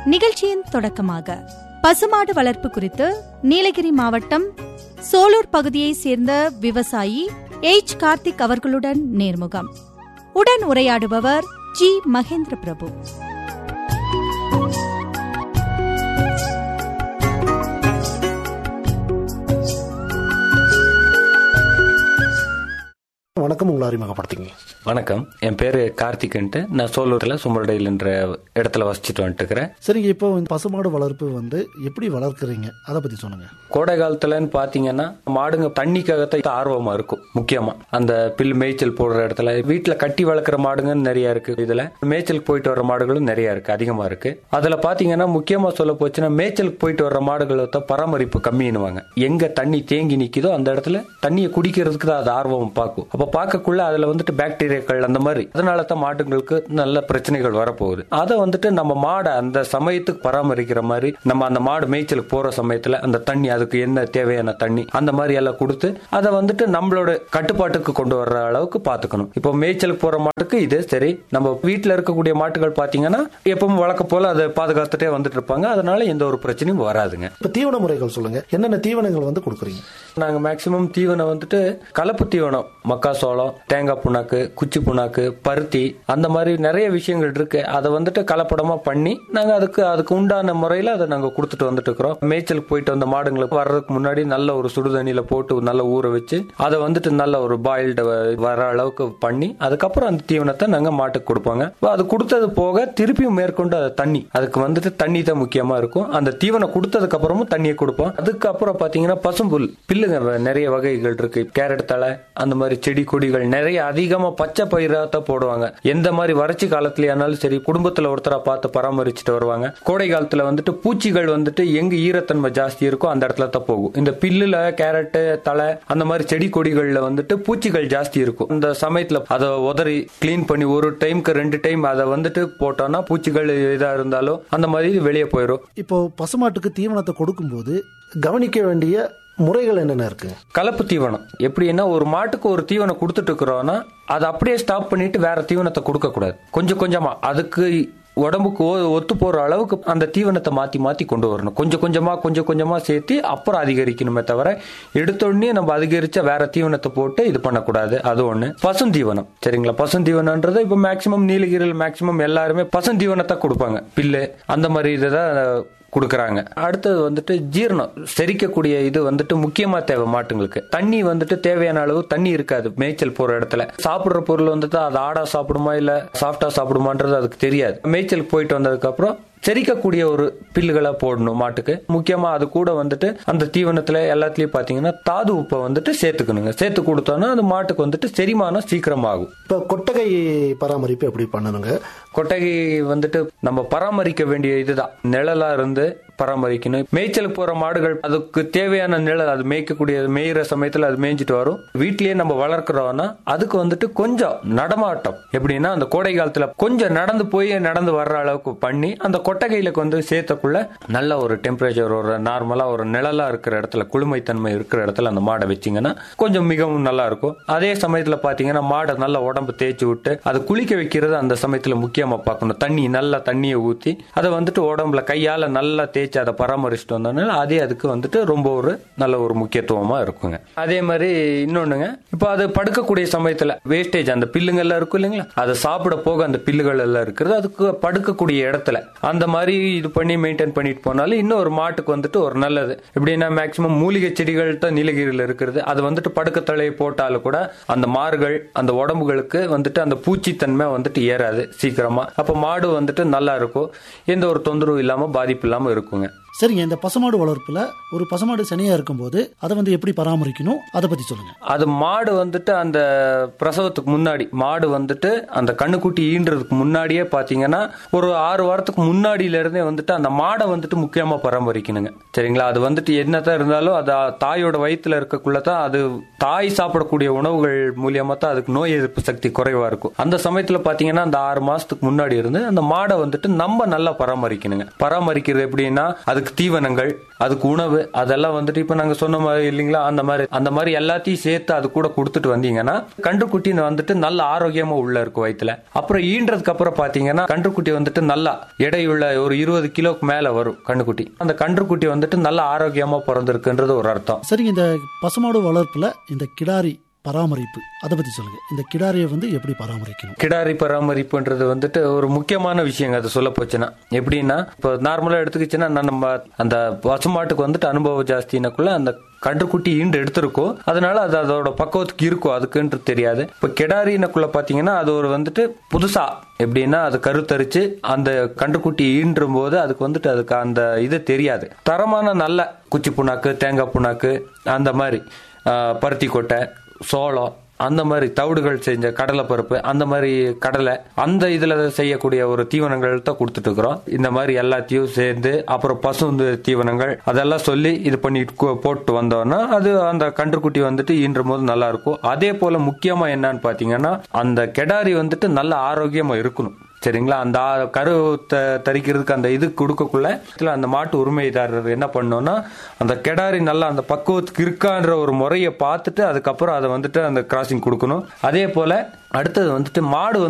நிகழ்ச்சியின் தொடக்கமாக பசுமாடு வளர்ப்பு குறித்து நீலகிரி மாவட்டம் சோலூர் பகுதியைச் சேர்ந்த விவசாயி எச் கார்த்திக் அவர்களுடன் நேர்முகம் உடன் உரையாடுபவர் ஜி மகேந்திர பிரபு வணக்கம் உங்களை அறிமுகப்படுத்திங்க வணக்கம் என் பேரு கார்த்திக்ன்ட்டு நான் சோலூர்ல சுமரடையில் என்ற இடத்துல வசிச்சுட்டு வந்துட்டுக்கிறேன் சரிங்க இப்போ இந்த பசுமாடு வளர்ப்பு வந்து எப்படி வளர்க்குறீங்க அதை பத்தி சொல்லுங்க கோடை காலத்துலன்னு பாத்தீங்கன்னா மாடுங்க தண்ணிக்காகத்தான் ஆர்வமா இருக்கும் முக்கியமா அந்த பில் மேய்ச்சல் போடுற இடத்துல வீட்டுல கட்டி வளர்க்குற மாடுங்க நிறைய இருக்கு இதுல மேய்ச்சலுக்கு போயிட்டு வர்ற மாடுகளும் நிறைய இருக்கு அதிகமா இருக்கு அதுல பாத்தீங்கன்னா முக்கியமா சொல்ல போச்சுன்னா மேய்ச்சலுக்கு போயிட்டு வர்ற மாடுகளை தான் பராமரிப்பு கம்மின்னுவாங்க எங்க தண்ணி தேங்கி நிக்குதோ அந்த இடத்துல தண்ணியை குடிக்கிறதுக்கு தான் அது ஆர்வம் பார்க்கும் அப்ப பார்க்கக்குள்ள அதுல வந்துட்டு பாக்டீரியாக்கள் அந்த மாதிரி அதனால தான் மாடுங்களுக்கு நல்ல பிரச்சனைகள் வரப்போகுது அதை வந்துட்டு நம்ம மாடை அந்த சமயத்துக்கு பராமரிக்கிற மாதிரி நம்ம அந்த மாடு மேய்ச்சலுக்கு போற சமயத்துல அந்த தண்ணி அதுக்கு என்ன தேவையான தண்ணி அந்த மாதிரி எல்லாம் கொடுத்து அதை வந்துட்டு நம்மளோட கட்டுப்பாட்டுக்கு கொண்டு வர்ற அளவுக்கு பாத்துக்கணும் இப்போ மேய்ச்சலுக்கு போற மாட்டுக்கு இது சரி நம்ம வீட்டுல இருக்கக்கூடிய மாட்டுகள் பாத்தீங்கன்னா எப்பவும் வழக்க போல அதை பாதுகாத்துட்டே வந்துட்டு இருப்பாங்க அதனால எந்த ஒரு பிரச்சனையும் வராதுங்க இப்போ தீவன முறைகள் சொல்லுங்க என்னென்ன தீவனங்கள் வந்து கொடுக்குறீங்க நாங்க மேக்சிமம் தீவனம் வந்துட்டு கலப்பு தீவனம் மக்காசோளம் தேங்காய் புண்ணாக்கு குச்சி புண்ணாக்கு பருத்தி அந்த மாதிரி நிறைய விஷயங்கள் இருக்கு அதை வந்துட்டு கலப்படமா பண்ணி நாங்க அதுக்கு அதுக்கு உண்டான முறையில அதை நாங்க கொடுத்துட்டு வந்துட்டு இருக்கிறோம் மேய்ச்சலுக்கு போயிட்டு வந்த மாடுங்களுக்கு வர்றதுக்கு முன்னாடி நல்ல ஒரு சுடுதண்ணியில போட்டு நல்ல ஊற வச்சு அதை வந்துட்டு நல்ல ஒரு பாயில்டு வர அளவுக்கு பண்ணி அதுக்கப்புறம் அந்த தீவனத்தை நாங்க மாட்டுக்கு கொடுப்பாங்க அப்ப அது கொடுத்தது போக திருப்பியும் மேற்கொண்டு அது தண்ணி அதுக்கு வந்துட்டு தண்ணி தான் முக்கியமா இருக்கும் அந்த தீவனம் கொடுத்ததுக்கு அப்புறமும் தண்ணியை கொடுப்போம் அதுக்கப்புறம் பாத்தீங்கன்னா பசும்புல் பில்லுங்க வ- நிறைய வகைகள் இருக்கு கேரட் தழை அந்த மாதிரி செடி கொடிகள் நிறைய அதிகமா பச்சை பயிராத்த போடுவாங்க எந்த மாதிரி வறட்சி காலத்துலயானாலும் சரி குடும்பத்துல ஒருத்தரா பார்த்து பராமரிச்சுட்டு வருவாங்க கோடை காலத்துல வந்துட்டு பூச்சிகள் வந்துட்டு எங்க ஈரத்தன்மை ஜாஸ்தி இருக்கோ அந்த இடத்துல தான் போகும் இந்த பில்லுல கேரட் தழை அந்த மாதிரி செடி கொடிகள்ல வந்துட்டு பூச்சிகள் ஜாஸ்தி இருக்கும் இந்த சமயத்துல அதை உதறி கிளீன் பண்ணி ஒரு டைம்க்கு ரெண்டு டைம் அதை வந்துட்டு போட்டோம்னா பூச்சிகள் இதா இருந்தாலும் அந்த மாதிரி வெளியே போயிடும் இப்போ பசுமாட்டுக்கு தீவனத்தை கொடுக்கும்போது கவனிக்க வேண்டிய முறைகள் என்னென்ன இருக்குங்க கலப்பு தீவனம் எப்படின்னா ஒரு மாட்டுக்கு ஒரு தீவனம் கொடுத்துட்டு இருக்கிறோம்னா அதை அப்படியே ஸ்டாப் பண்ணிட்டு வேற தீவனத்தை கொடுக்க கூடாது கொஞ்சம் கொஞ்சமா அதுக்கு உடம்புக்கு ஒ- ஒத்து போற அளவுக்கு அந்த தீவனத்தை மாத்தி மாத்தி கொண்டு வரணும் கொஞ்சம் கொஞ்சமா கொஞ்சம் கொஞ்சமா சேர்த்து அப்புறம் அதிகரிக்கணுமே தவிர எடுத்தோடனே நம்ம அதிகரிச்சா வேற தீவனத்தை போட்டு இது பண்ணக்கூடாது அது ஒண்ணு பசுந்தீவனம் சரிங்களா பசுந்தீவனன்றது இப்ப மேக்சிமம் நீலகிரியில் மேக்சிமம் எல்லாருமே பசுந்தீவனத்தை கொடுப்பாங்க பில்லு அந்த மாதிரி இதை கொடுக்கறாங்க அடுத்தது வந்துட்டு ஜீரணம் செரிக்கக்கூடிய இது வந்துட்டு முக்கியமா தேவை மாட்டுங்களுக்கு தண்ணி வந்துட்டு தேவையான அளவு தண்ணி இருக்காது மேய்ச்சல் போற இடத்துல சாப்பிடுற பொருள் வந்துட்டு அது ஆடா சாப்பிடுமா இல்ல சாஃப்டா சாப்பிடுமான்றது அதுக்கு தெரியாது மேய்ச்சலுக்கு போயிட்டு வந்ததுக்கு அப்புறம் செரிக்கக்கூடிய ஒரு பில்லுகளா போடணும் மாட்டுக்கு முக்கியமா அது கூட வந்துட்டு அந்த தீவனத்துல எல்லாத்துலயும் பாத்தீங்கன்னா தாது உப்பை வந்துட்டு சேர்த்துக்கணுங்க சேர்த்து கொடுத்தோம்னா அந்த மாட்டுக்கு வந்துட்டு செரிமானம் சீக்கிரமாகும் இப்போ கொட்டகை பராமரிப்பு எப்படி பண்ணணுங்க கொட்டகை வந்துட்டு நம்ம பராமரிக்க வேண்டிய இதுதான் நிழலா இருந்து பராமரிக்கணும் மேய்ச்சலுக்கு போற மாடுகள் அதுக்கு தேவையான நிழல் அது மேய்க்கக்கூடிய மேய்கிற சமயத்துல அது மேய்ஞ்சிட்டு வரும் வீட்லயே நம்ம வளர்க்கிறோம்னா அதுக்கு வந்துட்டு கொஞ்சம் நடமாட்டம் எப்படின்னா அந்த கோடை காலத்துல கொஞ்சம் நடந்து போய் நடந்து வர்ற அளவுக்கு பண்ணி அந்த கொட்டகையில வந்து சேர்த்தக்குள்ள நல்ல ஒரு டெம்பரேச்சர் ஒரு நார்மலா ஒரு நிழலா இருக்கிற இடத்துல குளுமைத்தன்மை இருக்கிற இடத்துல அந்த மாடை வச்சீங்கன்னா கொஞ்சம் மிகவும் நல்லா இருக்கும் அதே சமயத்துல பாத்தீங்கன்னா மாடை நல்லா உடம்பு தேய்ச்சி விட்டு அது குளிக்க வைக்கிறது அந்த சமயத்துல முக்கியமா பார்க்கணும் தண்ணி நல்லா தண்ணியை ஊத்தி அதை வந்துட்டு உடம்புல கையால நல்லா தேய்ச்சி அதை பராமரிச்சுட்டு வந்தோம்னா அதே அதுக்கு வந்துட்டு ரொம்ப ஒரு நல்ல ஒரு முக்கியத்துவமா இருக்குங்க அதே மாதிரி இன்னொன்னுங்க இப்போ அது படுக்கக்கூடிய சமயத்துல வேஸ்டேஜ் அந்த பில்லுங்க எல்லாம் இருக்கும் இல்லைங்களா அதை சாப்பிட போக அந்த பில்லுகள் எல்லாம் இருக்கிறது அதுக்கு படுக்கக்கூடிய இடத்துல அந்த மாதிரி இது பண்ணி மெயின்டைன் பண்ணிட்டு போனாலும் இன்னும் ஒரு மாட்டுக்கு வந்துட்டு ஒரு நல்லது எப்படின்னா மேக்சிமம் மூலிகை செடிகள் தான் நீலகிரியில் இருக்கிறது அது வந்துட்டு படுக்கத்தலையை போட்டாலும் கூட அந்த மார்கள் அந்த உடம்புகளுக்கு வந்துட்டு அந்த பூச்சித்தன்மை வந்துட்டு ஏறாது சீக்கிரமா அப்ப மாடு வந்துட்டு நல்லா இருக்கும் எந்த ஒரு தொந்தரவும் இல்லாம பாதிப்பு இல்லாம இருக்குங்க சரிங்க இந்த பசுமாடு வளர்ப்புல ஒரு பசுமாடு சனியா இருக்கும்போது அதை வந்து எப்படி பராமரிக்கணும் அதை பத்தி சொல்லுங்க அது மாடு வந்துட்டு அந்த பிரசவத்துக்கு முன்னாடி மாடு வந்துட்டு அந்த கண்ணுக்குட்டி ஈன்றதுக்கு முன்னாடியே பாத்தீங்கன்னா ஒரு ஆறு வாரத்துக்கு முன்னாடியில இருந்தே வந்துட்டு அந்த மாடை வந்துட்டு முக்கியமா பராமரிக்கணுங்க சரிங்களா அது வந்துட்டு என்னதான் இருந்தாலும் அது தாயோட வயித்துல இருக்கக்குள்ள தான் அது தாய் சாப்பிடக்கூடிய உணவுகள் மூலியமா தான் அதுக்கு நோய் எதிர்ப்பு சக்தி குறைவா இருக்கும் அந்த சமயத்துல பாத்தீங்கன்னா அந்த ஆறு மாசத்துக்கு முன்னாடி இருந்து அந்த மாடை வந்துட்டு நம்ம நல்லா பராமரிக்கணுங்க பராமரிக்கிறது எப்படின்னா அதுக்கு அதுக்கு தீவனங்கள் அதுக்கு உணவு அதெல்லாம் வந்துட்டு இப்ப நாங்க சொன்ன மாதிரி இல்லைங்களா அந்த மாதிரி அந்த மாதிரி எல்லாத்தையும் சேர்த்து அது கூட கொடுத்துட்டு வந்தீங்கன்னா கன்றுக்குட்டி வந்துட்டு நல்ல ஆரோக்கியமா உள்ள இருக்கும் வயித்துல அப்புறம் ஈன்றதுக்கு அப்புறம் பாத்தீங்கன்னா கன்றுக்குட்டி வந்துட்டு நல்லா எடையுள்ள ஒரு இருபது கிலோக்கு மேல வரும் கன்றுக்குட்டி அந்த கன்றுக்குட்டி வந்துட்டு நல்ல ஆரோக்கியமா பிறந்திருக்குன்றது ஒரு அர்த்தம் சரிங்க இந்த பசுமாடு வளர்ப்புல இந்த கிடாரி பராமரிப்பு அதை பத்தி சொல்லுங்க இந்த கிடாரியை வந்து எப்படி பராமரிக்கணும் கிடாரி பராமரிப்புன்றது வந்துட்டு ஒரு முக்கியமான விஷயங்க அது சொல்ல போச்சுன்னா எப்படின்னா இப்போ நார்மலா எடுத்துக்கிச்சுன்னா நான் நம்ம அந்த பசுமாட்டுக்கு வந்துட்டு அனுபவம் ஜாஸ்தினக்குள்ள அந்த கன்றுக்குட்டி ஈண்டு எடுத்திருக்கோம் அதனால அது அதோட பக்குவத்துக்கு இருக்கும் அதுக்குன்ட்டு தெரியாது இப்போ கிடாரினக்குள்ள பாத்தீங்கன்னா அது ஒரு வந்துட்டு புதுசா எப்படின்னா அது கருத்தரிச்சு அந்த கன்றுக்குட்டி ஈன்றும் போது அதுக்கு வந்துட்டு அதுக்கு அந்த இது தெரியாது தரமான நல்ல குச்சி புண்ணாக்கு தேங்காய் புண்ணாக்கு அந்த மாதிரி ஆஹ், பருத்தி கொட்டை சோளம் அந்த மாதிரி தவிடுகள் செஞ்ச கடலை பருப்பு அந்த மாதிரி கடலை அந்த இதுல செய்யக்கூடிய ஒரு தீவனங்கள் தான் கொடுத்துட்டு இருக்கிறோம் இந்த மாதிரி எல்லாத்தையும் சேர்ந்து அப்புறம் பசு தீவனங்கள் அதெல்லாம் சொல்லி இது பண்ணி கு- போட்டு வந்தோம்னா அது அந்த கன்றுக்குட்டி வந்துட்டு ஈன்றும் போது நல்லா இருக்கும் அதே போல முக்கியமா என்னன்னு பாத்தீங்கன்னா அந்த கெடாரி வந்துட்டு நல்ல ஆரோக்கியமா இருக்கணும் சரிங்களா அந்த ஆ- கரு த- தரிக்கிறதுக்கு அந்த இது கொடுக்கக்குள்ள இதுல அந்த மாட்டு உரிமைதாரர் என்ன பண்ணோம்னா அந்த கெடாரி நல்லா அந்த பக்குவத்துக்கு இருக்கான்ற ஒரு முறையை பார்த்துட்டு அதுக்கப்புறம் அதை வந்துட்டு அந்த கிராசிங் கொடுக்கணும் அதே போல அடுத்தது வந்துட்டு மாடு வந்து